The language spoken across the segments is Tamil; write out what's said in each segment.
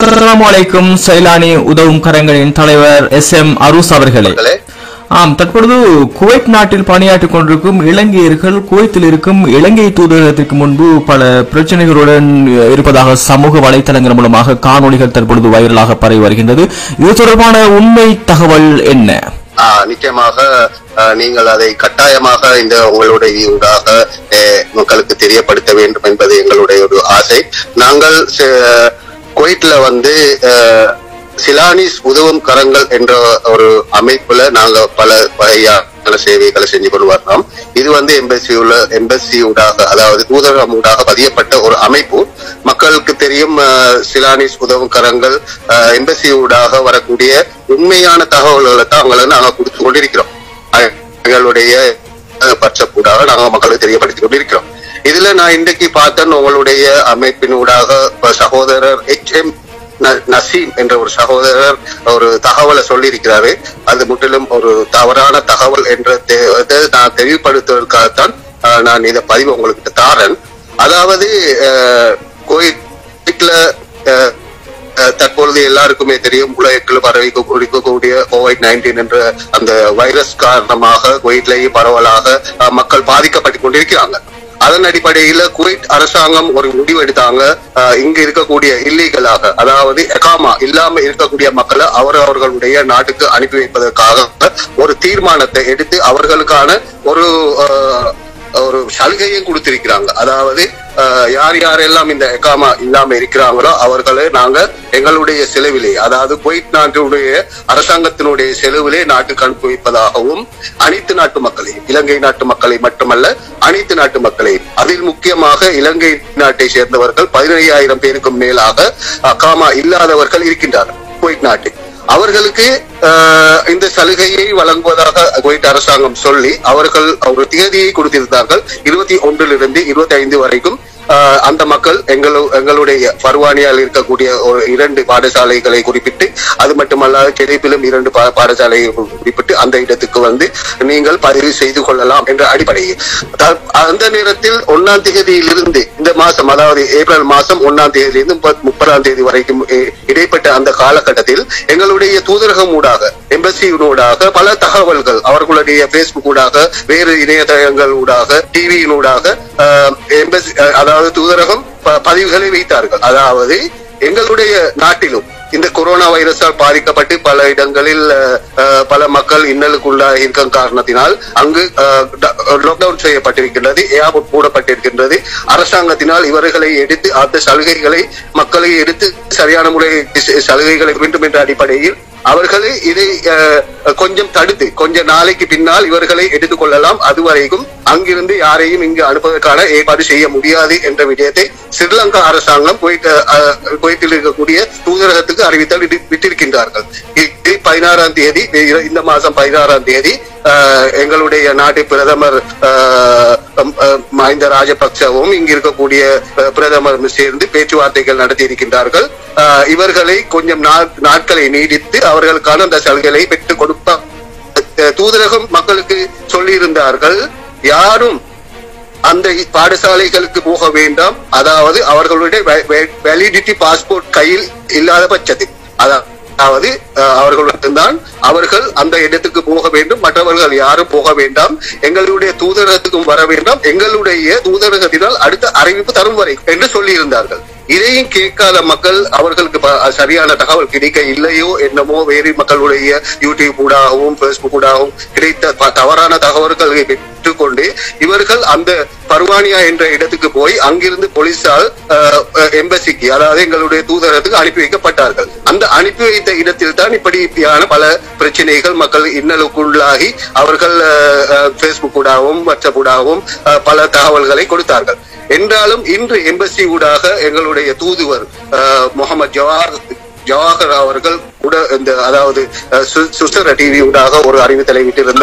அஸ்ஸலாமு அலைக்கும் சைலானி உதவும் கரங்களின் தலைவர் எஸ் எம் அரூஸ் அவர்களே மக்களே ஆம் தற்பொழுது குவைத் நாட்டில் பணியாற்றிக் கொண்டிருக்கும் இலங்கையர்கள் குவைத்தில் இருக்கும் இலங்கை தூதரகத்திற்கு முன்பு பல பிரச்சனைகளுடன் இருப்பதாக சமூக வலைத்தளங்கள் மூலமாக காணொளிகள் தற்பொழுது வைரலாக பரவி வருகின்றது இது தொடர்பான உண்மை தகவல் என்ன ஆ, நிச்சயமாக ஆ, நீங்கள் அதை கட்டாயமாக இந்த உங்களுடைய ஊடாக ஆ, மக்களுக்கு தெரியப்படுத்த வேண்டும் என்பது எங்களுடைய ஒரு ஆசை நாங்கள் ச- குவைட்ல வந்து ஆ, சிலானிஸ் உதவும் கரங்கள் என்ற ஒரு அமைப்புல நாங்க பல வகையான சேவைகளை செஞ்சு கொண்டு வர்றோம் இது வந்து எம்பசி உள்ள எம்பசி ஊடாக அதாவது தூதரகம் ஊடாக பதியப்பட்ட ஒரு அமைப்பு மக்களுக்கு தெரியும் அஹ், சிலானிஸ் உதவும் கரங்கள் எம்பசி ஊடாக வரக்கூடிய உண்மையான தகவல்களை தான் அவங்களை நாங்க கொடுத்து கொண்டிருக்கிறோம் அஹ், எங்களுடைய அஹ், பட்சக்கூடாக நாங்க மக்களுக்கு தெரியப்படுத்தி கொண்டிருக்கிறோம் இதுல நான் இன்றைக்கு பார்த்தேன் உங்களுடைய அமைப்பினூடாக இப்ப சகோதரர் எச் எம் நசீம் என்ற ஒரு சகோதரர் ஒரு தகவலை சொல்லியிருக்கிறாரு அது முற்றிலும் ஒரு தவறான தகவல் என்ற தெ- இதை நான் தெளிவுபடுத்துவதற்காகத்தான் அஹ், நான் இதை பதிவு உங்களுக்கு தாரேன் அதாவது அஹ், கோயிட்ல அஹ், அஹ், தற்பொழுது எல்லாருக்குமே தெரியும் உலகில் பரவி இருக்கக்கூடிய கோவிட் நைன்டீன் என்ற அந்த வைரஸ் காரணமாக குவைட்லேயே பரவலாக அஹ், மக்கள் பாதிக்கப்பட்டு கொண்டிருக்கிறாங்க அதன் அடிப்படையில குவைட் அரசாங்கம் ஒரு முடிவு எடுத்தாங்க அஹ், இங்க இருக்கக்கூடிய இல்லீகலாக அதாவது எகாமா இல்லாம இருக்கக்கூடிய மக்களை அவர் அவர்களுடைய நாட்டுக்கு அனுப்பி வைப்பதற்காக ஒரு தீர்மானத்தை எடுத்து அவர்களுக்கான ஒரு அஹ், ஒரு சலுகையும் கொடுத்திருக்கிறாங்க அதாவது அஹ், யார் யாரெல்லாம் இந்த எகாமா இல்லாம இருக்கிறாங்களோ அவர்களை நாங்க எங்களுடைய செலவிலே அதாவது குவைட் நாட்டுடைய அரசாங்கத்தினுடைய செலவிலே நாட்டுக்கு அனுப்பி வைப்பதாகவும் அனைத்து நாட்டு மக்களையும் இலங்கை நாட்டு மக்களை மட்டுமல்ல அனைத்து நாட்டு மக்களையும் அதில் முக்கியமாக இலங்கை நாட்டை சேர்ந்தவர்கள் பதினையாயிரம் பேருக்கும் மேலாக அகாமா இல்லாதவர்கள் இருக்கின்றார்கள் குவைட் நாட்டில் அவர்களுக்கு அஹ், இந்த சலுகையை வழங்குவதாக குவைட் அரசாங்கம் சொல்லி அவர்கள் ஒரு தேதியை கொடுத்திருந்தார்கள் இருபத்தி ஒன்றிலிருந்து இருபத்தி ஐந்து வரைக்கும் அஹ், அந்த மக்கள் எங்களு எங்களுடைய பர்வானியால் இருக்கக்கூடிய ஒரு இரண்டு பாடசாலைகளை குறிப்பிட்டு அது மட்டுமல்லாது கிடைப்பிலும் இரண்டு பா- பாடசாலையை குறிப்பிட்டு அந்த இடத்துக்கு வந்து நீங்கள் பதிவு செய்து கொள்ளலாம் என்ற அடிப்படையில் த- அந்த நேரத்தில் ஒன்னாம் தேதியிலிருந்து இந்த மாசம் அதாவது ஏப்ரல் மாசம் ஒன்னாம் தேதியிலிருந்து முப்பத்- முப்பதாம் தேதி வரைக்கும் இ- இடைப்பட்ட அந்த காலகட்டத்தில் எங்களுடைய தூதரகம் ஊடாக எம்பசியினூடாக பல தகவல்கள் அவர்களுடைய பேஸ்புக் ஊடாக வேறு இணையதளங்கள் ஊடாக டிவியினூடாக எம்பசி அதாவது தூதரகம் ப- பதிவுகளை வைத்தார்கள் அதாவது எங்களுடைய நாட்டிலும் இந்த கொரோனா வைரஸால் பாதிக்கப்பட்டு பல இடங்களில் அஹ், அஹ், பல மக்கள் இன்னலுக்குள்ளாக இருக்கும் காரணத்தினால் அங்கு லாக்டவுன் செய்யப்பட்டிருக்கின்றது ஏர்போர்ட் மூடப்பட்டிருக்கின்றது அரசாங்கத்தினால் இவர்களை எடுத்து அந்த சலுகைகளை மக்களை எடுத்து சரியான முறை சலுகைகளை வேண்டும் என்ற அடிப்படையில் அவர்களை இதை அஹ், கொஞ்சம் தடுத்து கொஞ்ச நாளைக்கு பின்னால் இவர்களை எடுத்துக் கொள்ளலாம் அதுவரைக்கும் அங்கிருந்து யாரையும் இங்கு அனுப்புவதற்கான ஏற்பாடு செய்ய முடியாது என்ற விடயத்தை ஸ்ரீலங்கா அரசாங்கம் குவைத் அஹ், குவைத்தில் இருக்கக்கூடிய தூதரகத்துக்கு அறிவித்தல் விட்டு- விட்டிருக்கின்றார்கள் இது பதினாறாம் தேதி இ- இந்த மாசம் பதினாறாம் தேதி அஹ், எங்களுடைய நாட்டு பிரதமர் அஹ், அஹ், மஹிந்த ராஜபக்சவும் இங்கு இருக்கக்கூடிய அஹ், பிரதமரும் சேர்ந்து பேச்சுவார்த்தைகள் நடத்தி இருக்கின்றார்கள் அஹ், இவர்களை கொஞ்சம் நா- நாட்களை நீடித்து அவர்களுக்கான அந்த சலுகைகளை பெற்றுக் கொடுப்பார் அஹ், தூதரகம் மக்களுக்கு சொல்லியிருந்தார்கள் யாரும் அந்த பாடசாலைகளுக்கு போக வேண்டாம் அதாவது அவர்களுடைய வேலிடிட்டி பாஸ்போர்ட் கையில் இல்லாத பட்சத்தில் அதா- அதாவது அஹ், அவர்கள் மட்டும்தான் அவர்கள் அந்த இடத்துக்கு போக வேண்டும் மற்றவர்கள் யாரும் போக வேண்டாம் எங்களுடைய தூதரகத்துக்கும் வர வேண்டாம் எங்களுடைய தூதரகத்தினால் அடுத்த அறிவிப்பு தரும் வரை என்று சொல்லியிருந்தார்கள் இதையும் கேட்காத மக்கள் அவர்களுக்கு ப- சரியான தகவல் கிடைக்க இல்லையோ என்னமோ வேறு மக்களுடைய யூடியூப் ஊடாகவும் பேஸ்புக் ஊடாகவும் கிடைத்த ப- தவறான தகவல்களை பெற்றுக்கொண்டு இவர்கள் அந்த பர்வானியா என்ற இடத்துக்கு போய் அங்கிருந்து போலீசால் எம்பசிக்கு அதாவது எங்களுடைய தூதரகத்துக்கு அனுப்பி வைக்கப்பட்டார்கள் அந்த அனுப்பி வைத்த இடத்தில் தான் இப்படியான பல பிரச்சனைகள் மக்கள் இன்னலுக்குள்ளாகி அவர்கள் பேஸ்புக் ஊடாகவும் வாட்ஸ்அப் ஊடாகவும் அஹ், பல தகவல்களை கொடுத்தார்கள் என்றாலும் இன்று எம்பசி ஊடாக எங்களுடைய தூதுவர் அஹ், முகமது ஜவாஹர் ஜவாஹர் அவர்கள் கூட இந்த அதாவது அஹ், சு- சுசர டிவி ஊடாக ஒரு அறிவித்தலை விட்டிருந்தார்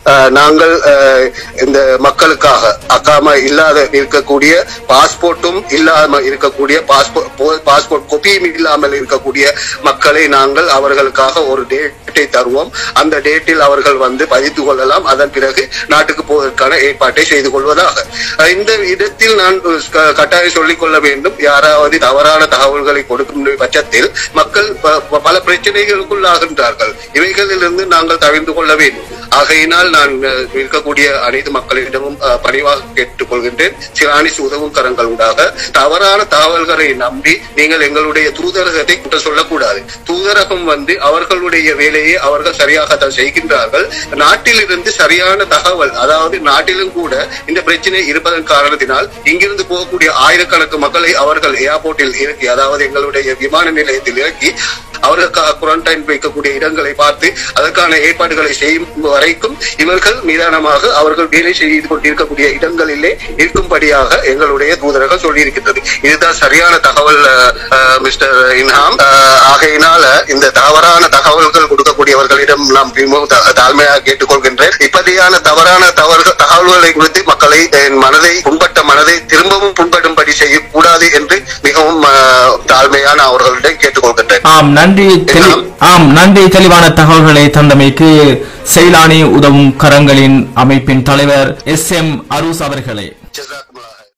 அஹ், நாங்கள் அஹ், இந்த மக்களுக்காக அக்காம இல்லாத இருக்கக்கூடிய பாஸ்போர்ட்டும் இல்லாம இருக்கக்கூடிய பாஸ்போர்ட் பாஸ்போர்ட் கொப்பியும் இல்லாமல் இருக்கக்கூடிய மக்களை நாங்கள் அவர்களுக்காக ஒரு டேட்டை தருவோம் அந்த டேட்டில் அவர்கள் வந்து பதித்து கொள்ளலாம் அதன் பிறகு நாட்டுக்கு போவதற்கான ஏற்பாட்டை செய்து கொள்வதாக அஹ், இந்த இடத்தில் நான் க- கட்டாயம் சொல்லிக் கொள்ள வேண்டும் யாராவது தவறான தகவல்களை கொடுக்கும் பட்சத்தில் மக்கள் ப- ப- பல பிரச்சனைகளுக்குள்ளாகின்றார்கள் இவைகளிலிருந்து நாங்கள் தவிர்த்து கொள்ள வேண்டும் ஆகையினால் நான் அஹ், இருக்கக்கூடிய அனைத்து மக்களிடமும் அஹ், பணிவாக கேட்டுக்கொள்கின்றேன் சிராணிஸ் உதவும் கரங்கள் உண்டாக தவறான தகவல்களை நம்பி நீங்கள் எங்களுடைய தூதரகத்தை குற்றம் சொல்லக்கூடாது தூதரகம் வந்து அவர்களுடைய வேலையை அவர்கள் சரியாக தான் செய்கின்றார்கள் நாட்டிலிருந்து சரியான தகவல் அதாவது நாட்டிலும் கூட இந்த பிரச்சனை இருப்பதன் காரணத்தினால் இங்கிருந்து போகக்கூடிய ஆயிரக்கணக்கு மக்களை அவர்கள் ஏர்போர்ட்டில் இறக்கி அதாவது எங்களுடைய விமான நிலையத்தில் இறக்கி அவர்களுக்காக குவாரண்டைன் வைக்கக்கூடிய இடங்களை பார்த்து அதற்கான ஏற்பாடுகளை செய்யும் வரைக்கும் இவர்கள் நிதானமாக அவர்கள் வேலை செய்து கொண்டிருக்கக்கூடிய இடங்களிலே இருக்கும்படியாக எங்களுடைய தூதரகம் சொல்லியிருக்கின்றது இதுதான் சரியான தகவல் அஹ், அஹ், மிஸ்டர் இன்ஹாம் அஹ், ஆகையினால இந்த தவறான தகவல்கள் கொடுக்கக்கூடியவர்களிடம் நாம் மிகவும் தா- தாழ்மையாக கேட்டுக்கொள்கின்றேன் இப்படியான தவறான தவறுகள் தகவல்களை குறித்து மக்களை என் மனதை புண்பட்ட மனதை திரும்பவும் புண்படும்படி செய்யக்கூடாது என்று மிகவும் அஹ், தாழ்மையான அவர்களிடம் கேட்டுக்கொள்கின்றேன் ஆம் நன்றி தெளி- ஆம் நன்றி தெளிவான தகவல்களை தந்தமைக்கு செயலாணி உதவும் கரங்களின் அமைப்பின் தலைவர் எஸ் எம் அரூஸ் அவர்களே ஜஸாக்